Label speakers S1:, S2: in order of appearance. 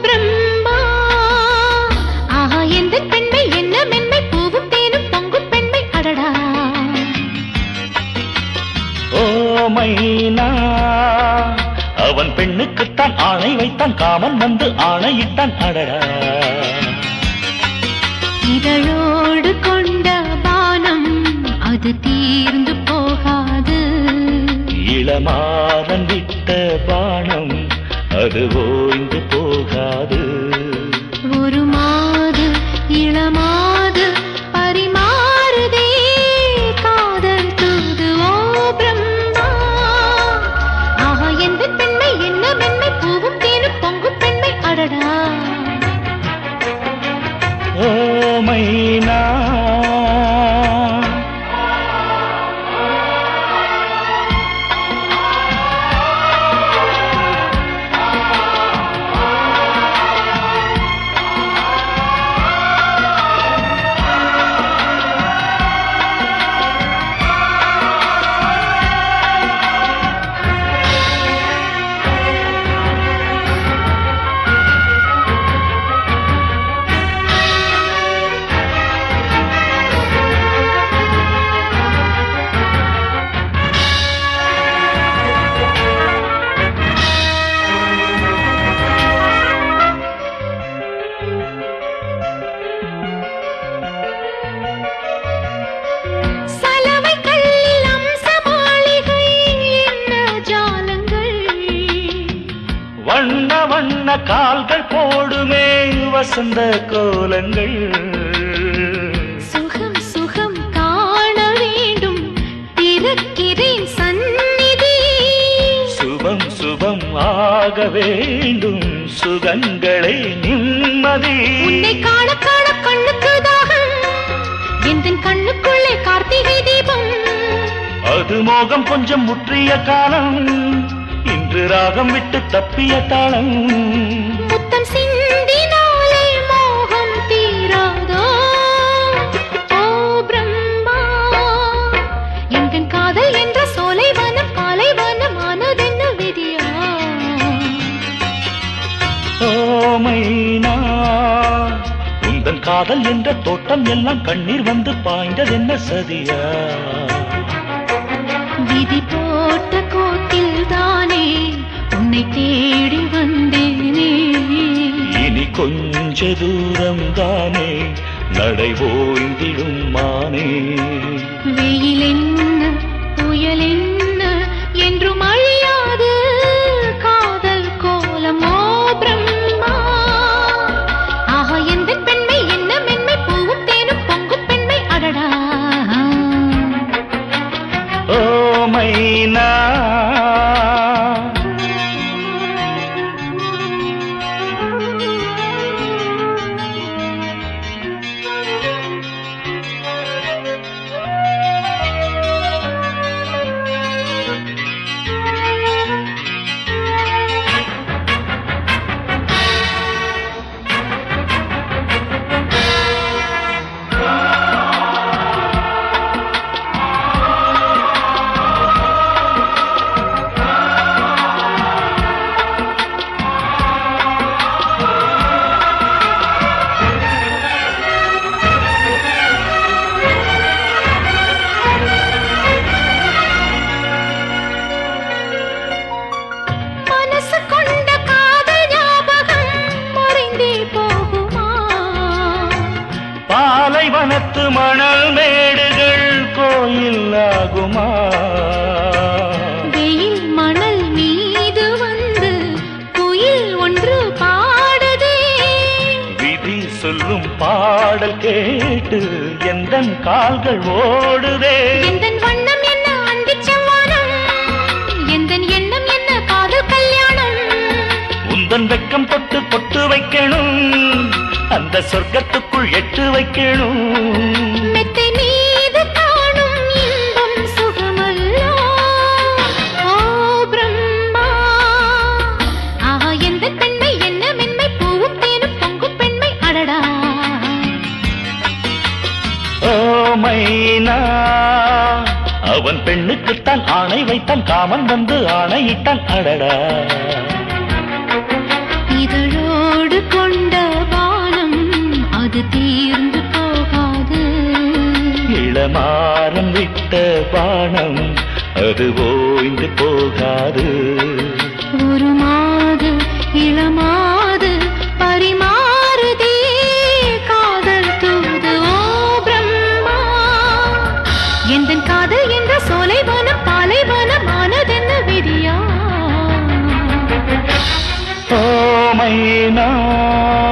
S1: பிரம்மா ஆஹா எந்த பெண்மை என்ன மென்மை பூவும் தேனும் பொங்கும் பெண்மை அடடா
S2: ஓ மைனா அவன் பெண்ணுக்குத்தான் ஆணை வைத்தான் காமன் வந்து ஆணையிட்டான் அடடா
S1: இதழோடு கொண்ட பானம் அது தீர்ந்து போகாது
S2: இளமாறன் விட்ட பானம் அது ஓய்ந்து போகாது
S1: ஒரு மாது இளமாது பரிமாறுதே காதல் தூது ஓ பிரம்மா ஆஹா எந்த பெண்மை என்ன மென்மை பூவும் தேனும் பொங்கும் பெண்மை அடடா
S2: ஓ மைனா
S1: சலவை கல்லில் அம்ச மாளிகை என்ன ஜாலங்கள்
S2: வண்ண வண்ண கால்கள் போடுமே வசந்த கோலங்கள்
S1: சுகம் சுகம் காண வேண்டும் திறக்கிறேன் சந்நிதி
S2: சுபம் சுபம் ஆக வேண்டும் சுகங்களே நிம்மதி
S1: உன்னை காண காண கண்ணுக்கு தாகம் எந்த கண்ணுக்குள்ளே கார்த்திகை தீபம்
S2: அது மோகம் கொஞ்சம் முற்றிய காலம் இன்று ராகம் விட்டு தப்பிய தாளம்
S1: முத்தம் சிந்தினாலே மோகம் தீராதோ ஓ பிரம்மா எங்கள் காதல் என்ற சோலை வனம் பாலை வனமானதென்ன விதியா
S2: ஓமைனா உந்தன் காதல் என்ற தோட்டம் எல்லாம் கண்ணீர் வந்து பாய்ந்ததென்ன சதியா
S1: விதி போட்ட கோட்டில் தானே உன்னை தேடி வந்தேனே
S2: இனி கொஞ்ச தூரம் தானே நடை ஓய்ந்திடும் மானே
S1: வெயில் என்ன புயல் என்ன என்றும் அழியாது காதல் கோலமோ பிரம்மா ஆஹா எந்த பெண்மை என்ன மென்மை பூவும் தேனும் பொங்கும் பெண்மை அடடா
S2: ஓமைனா
S1: மனசு கொண்ட காதல் ஞாபகம் மறைந்தே போகுமா
S2: பாலைவனத்து மணல் மேடுகள் கோயில் ஆகுமா
S1: வெயில் மணல் மீது வந்து குயில் ஒன்று பாடுதே
S2: விதி சொல்லும் பாடல் கேட்டு எந்தன் கால்கள் ஓடுதே
S1: எந்தன் வண்ணம் என்ன அந்திச் செவ்வானம் எந்தன் எண்ணம் என்ன காதல் கல்யாணம்
S2: உந்தன் வெக்கம் தொட்டு பொட்டு வைக்கணும் அந்த சொர்க்கத்துக்குள் எட்டு வைக்கணும்
S1: மெத்தை மீது காணும் இன்பம் சுகமல்லோ ஓ பிரம்மா ஆஹா எந்த பெண்மை என்ன மென்மை பூவும் தேனும் பொங்கும் பெண்மை அடடா
S2: ஓ மைனா அவன் பெண்ணுக்குத்தான் ஆணை வைத்தான் காமன் வந்து ஆணையிட்டான் அடடா
S1: இதழோடு
S2: பானம் அது ஓய்ந்து போகாது
S1: ஒரு மாது இளமாது பரிமாறுதே காதல் தூது ஓ பிரம்மா எந்தன் காதல் என்ற சோலைவனம் பாலைவனமானதென்ன விதியா
S2: ஓ மைனா